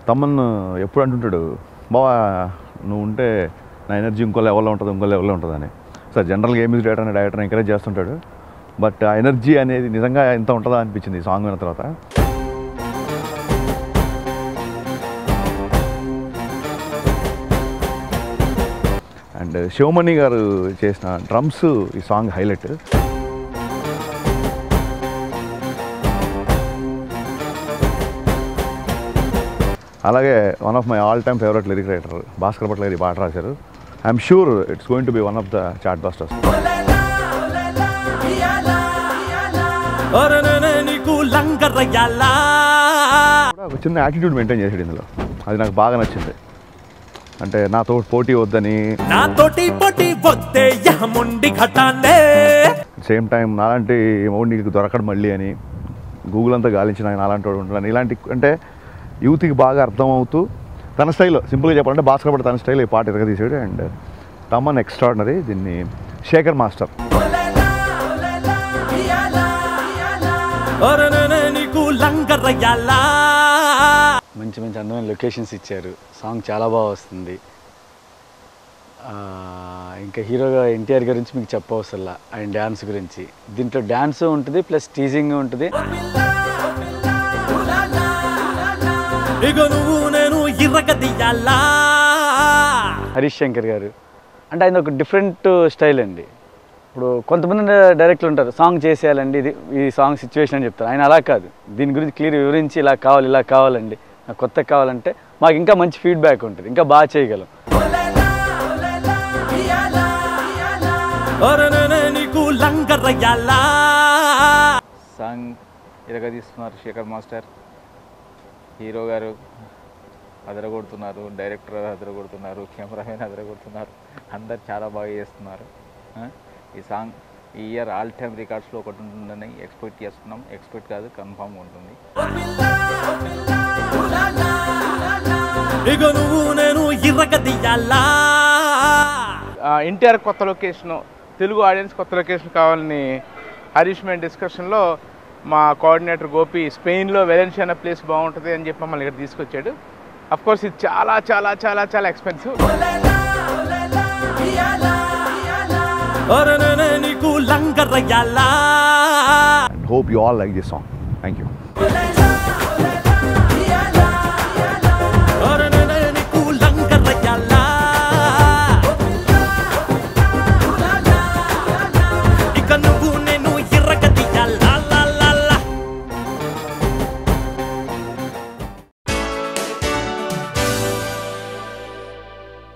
తమ్మన్ ఎప్పుడు అంటుంటాడు బావా నువ్వు ఉంటే నా ఎనర్జీ ఇంకో లెవెల్లో ఉంటుంది ఇంకో లెవెల్లో ఉంటుందని సార్ జనరల్గా ఏ మ్యూజిక్ డైరెక్టర్ డైరెక్టర్ ఎంకరేజ్ చేస్తుంటాడు బట్ ఆ ఎనర్జీ అనేది నిజంగా ఎంత ఉంటుందా అనిపించింది ఈ సాంగ్ విన్న తర్వాత అండ్ శివమణి గారు చేసిన డ్రమ్స్ ఈ సాంగ్ హైలైట్ అలాగే one of my all time favourite lyric writer Bhaskarabhatla గారు ఈ పాట రాశారు I'm sure it's going to be one of the chartbusters ఒరననే నీకు లంగరయ్యాలా కూడా ఒక చిన్న యాటిట్యూడ్ మెయింటైన్ చేసాడు ఇందులో అది నాకు బాగా నచ్చింది అంటే నాతో పోటీ వద్దని నాతోటి పోటీ వద్దే యహముండి ఘటాన్నే సేమ్ టైం నాలాంటి మౌడు నీకు దొరకడం మళ్ళీ అని గూగుల్ అంతా గాలించిన ఆయన అలాంటి వాడు ఉంటాడని ఇలాంటి అంటే యూత్కి బాగా అర్థమవుతూ తన స్టైల్లో సింపుల్గా చెప్పాలంటే భాస్కర్ పడి తన స్టైల్ ఈ పాట ఎరగ తీసాడు అండ్ తమ్మన్ ఎక్స్ట్రాడినరీ దీన్ని శేఖర్ మాస్టర్ ఒరననే నీకు లంగరయ్యాలా మంచి మంచి అందమైన లొకేషన్స్ ఇచ్చారు సాంగ్ చాలా బాగా వస్తుంది ఆ, ఇంకా హీరోగా ఎన్టీఆర్ గురించి మీకు చెప్పవసరలా ఆయన డ్యాన్స్ గురించి దీంట్లో డ్యాన్స్ ఉంటుంది ప్లస్ టీజింగ్ ఉంటుంది ఇక నువ్వు నేను ఇరగదీయాలా హరీష్ శంకర్ గారు అంటే ఆయన ఒక డిఫరెంట్ స్టైల్ అండి ఇప్పుడు కొంతమంది డైరెక్టర్లు ఉంటారు సాంగ్ చేసేయాలండి ఇది ఈ సాంగ్ సిచ్యువేషన్ అని చెప్తారు ఆయన అలా కాదు దీని గురించి క్లియర్ వివరించి ఇలా కావాలి ఇలా కావాలండి నాకు కొత్తగా కావాలంటే మాకు ఇంకా మంచి ఫీడ్బ్యాక్ ఉంటుంది ఇంకా బాగా చేయగలం ఒరననే నీకు లంగరయ్యాలా సాంగ్ ఇరగదీస్తున్నారు శేఖర్ మాస్టర్ హీరో గారు అదరగొడుతున్నారు డైరెక్టర్ అదరగొడుతున్నారు కెమెరామెన్ అదరగొడుతున్నారు అందరు చాలా బాగా చేస్తున్నారు ఆ, ఈ సాంగ్ ఈ ఇయర్ ఆల్ టైమ్ రికార్డ్స్లో ఒకటి ఉంటుందని ఎక్స్పెక్ట్ చేస్తున్నాం ఎక్స్పెక్ట్ కాదు కన్ఫామ్ ఉంటుంది ఇక నువ్వు నేను ఇరగదీయాలా ఎన్టీఆర్ కొత్త లొకేషన్ తెలుగు ఆడియన్స్ కొత్త లొకేషన్ కావాలని హరీష్ మేము డిస్కషన్లో మా కోఆర్డినేటర్ గోపి స్పెయిన్లో వెలెన్షియా అనే ప్లేస్ బాగుంటుంది అని చెప్పి మమ్మల్ని ఇక్కడ తీసుకొచ్చాడు అఫ్ కోర్స్ ఇది చాలా చాలా చాలా చాలా ఎక్స్పెన్సివ్ ఒరననే నీకు లంగరయ్యాలా and hope you all like this song thank you